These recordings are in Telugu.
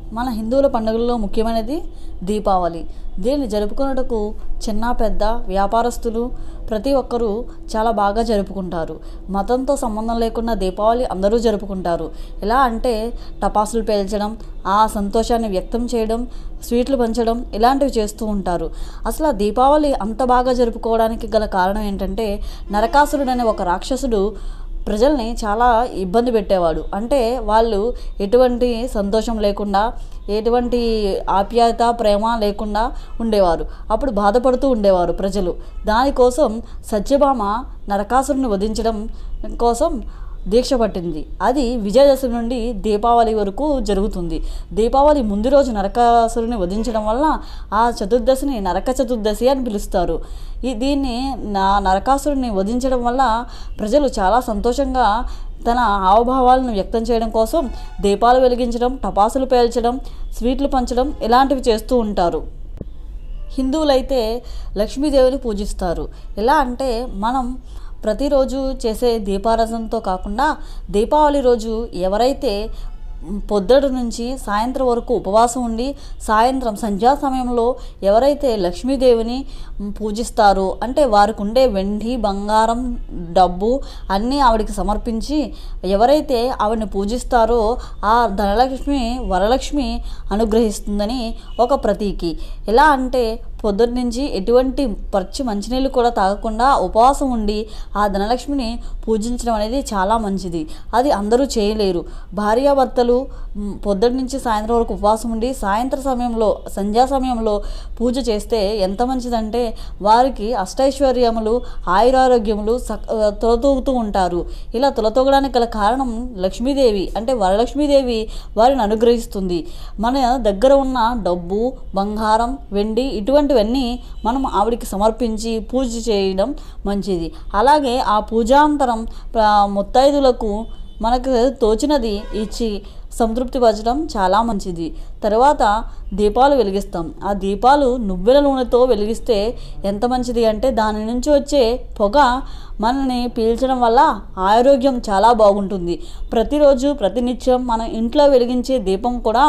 మన హిందువుల పండుగల్లో ముఖ్యమైనది దీపావళి దీన్ని జరుపుకున్నటకు చిన్న పెద్ద వ్యాపారస్తులు ప్రతి ఒక్కరూ చాలా బాగా జరుపుకుంటారు మతంతో సంబంధం లేకుండా దీపావళి అందరూ జరుపుకుంటారు ఎలా అంటే టపాసులు పేల్చడం ఆ సంతోషాన్ని వ్యక్తం చేయడం స్వీట్లు పంచడం ఇలాంటివి చేస్తూ ఉంటారు అసలు ఆ దీపావళి అంత బాగా జరుపుకోవడానికి గల కారణం ఏంటంటే నరకాసురుడు అనే ఒక రాక్షసుడు ప్రజల్ని చాలా ఇబ్బంది పెట్టేవాడు అంటే వాళ్ళు ఎటువంటి సంతోషం లేకుండా ఎటువంటి ఆప్యాయత ప్రేమ లేకుండా ఉండేవారు అప్పుడు బాధపడుతూ ఉండేవారు ప్రజలు దానికోసం సత్యభామ నరకాసురుని వధించడం కోసం దీక్ష పట్టింది అది విజయదశమి నుండి దీపావళి వరకు జరుగుతుంది దీపావళి ముందు రోజు నరకాసురుని వధించడం వల్ల ఆ చతుర్దశిని నరక చతుర్దశి అని పిలుస్తారు ఈ దీన్ని నా నరకాసురుని వధించడం వల్ల ప్రజలు చాలా సంతోషంగా తన హావభావాలను వ్యక్తం చేయడం కోసం దీపాలు వెలిగించడం టపాసులు పేల్చడం స్వీట్లు పంచడం ఇలాంటివి చేస్తూ ఉంటారు హిందువులైతే లక్ష్మీదేవిని పూజిస్తారు ఎలా అంటే మనం ప్రతిరోజు చేసే దీపారాధనతో కాకుండా దీపావళి రోజు ఎవరైతే పొద్దుటి నుంచి సాయంత్రం వరకు ఉపవాసం ఉండి సాయంత్రం సంధ్యా సమయంలో ఎవరైతే లక్ష్మీదేవిని పూజిస్తారో అంటే వారికి ఉండే వెండి బంగారం డబ్బు అన్నీ ఆవిడికి సమర్పించి ఎవరైతే ఆవిడని పూజిస్తారో ఆ ధనలక్ష్మి వరలక్ష్మి అనుగ్రహిస్తుందని ఒక ప్రతీకి ఎలా అంటే పొద్దున్న నుంచి ఎటువంటి పచ్చి మంచినీళ్ళు కూడా తాగకుండా ఉపవాసం ఉండి ఆ ధనలక్ష్మిని పూజించడం అనేది చాలా మంచిది అది అందరూ చేయలేరు భార్యాభర్తలు మ్, పొద్దున్న నుంచి సాయంత్రం వరకు ఉపవాసం ఉండి సాయంత్రం సమయంలో సంధ్యా సమయంలో పూజ చేస్తే ఎంత మంచిదంటే వారికి అష్టైశ్వర్యములు ఆయురారోగ్యములు సక్ తొలతూగుతూ ఉంటారు ఇలా తొలతూగడానికి గల కారణం లక్ష్మీదేవి అంటే వరలక్ష్మీదేవి వారిని అనుగ్రహిస్తుంది మన దగ్గర ఉన్న డబ్బు బంగారం వెండి ఇటువంటివన్నీ మనం ఆవిడికి సమర్పించి పూజ చేయడం మంచిది అలాగే ఆ పూజాంతరం ప్ర- ముత్తైదులకు మనకు తోచినది ఇచ్చి సంతృప్తి పరచడం చాలా మంచిది తర్వాత దీపాలు వెలిగిస్తాం ఆ దీపాలు నువ్వుల నూనెతో వెలిగిస్తే ఎంత మంచిది అంటే దాని నుంచి వచ్చే పొగ మనల్ని పీల్చడం వల్ల ఆరోగ్యం చాలా బాగుంటుంది ప్రతిరోజు ప్రతినిత్యం మన ఇంట్లో వెలిగించే దీపం కూడా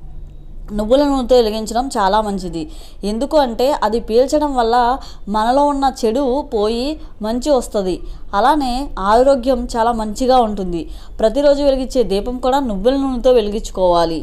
నువ్వుల నూనెతో వెలిగించడం చాలా మంచిది ఎందుకు అంటే అది పీల్చడం వల్ల మనలో ఉన్న చెడు పోయి మంచి వస్తుంది అలానే ఆరోగ్యం చాలా మంచిగా ఉంటుంది ప్రతిరోజు వెలిగించే దీపం కూడా నువ్వుల నూనెతో వెలిగించుకోవాలి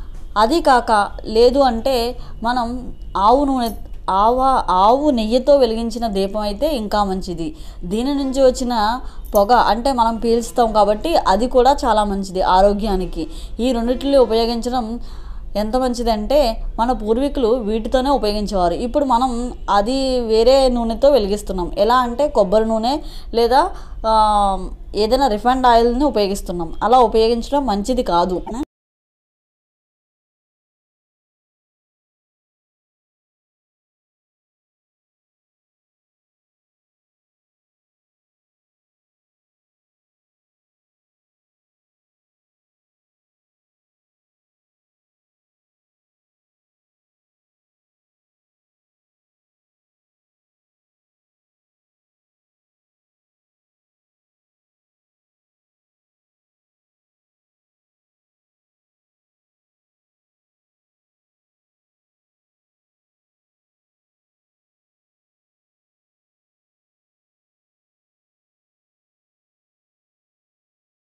అది కాక లేదు అంటే మనం ఆవు నూనె ఆవ ఆవు నెయ్యితో వెలిగించిన దీపం అయితే ఇంకా మంచిది దీని నుంచి వచ్చిన పొగ అంటే మనం పీల్చుతాం కాబట్టి అది కూడా చాలా మంచిది ఆరోగ్యానికి ఈ రెండిటిని ఉపయోగించడం ఎంత మంచిదంటే మన పూర్వీకులు వీటితోనే ఉపయోగించేవారు ఇప్పుడు మనం అది వేరే నూనెతో వెలిగిస్తున్నాం ఎలా అంటే కొబ్బరి నూనె లేదా ఆ, ఏదైనా రిఫైండ్ ఆయిల్ని ఉపయోగిస్తున్నాం అలా ఉపయోగించడం మంచిది కాదు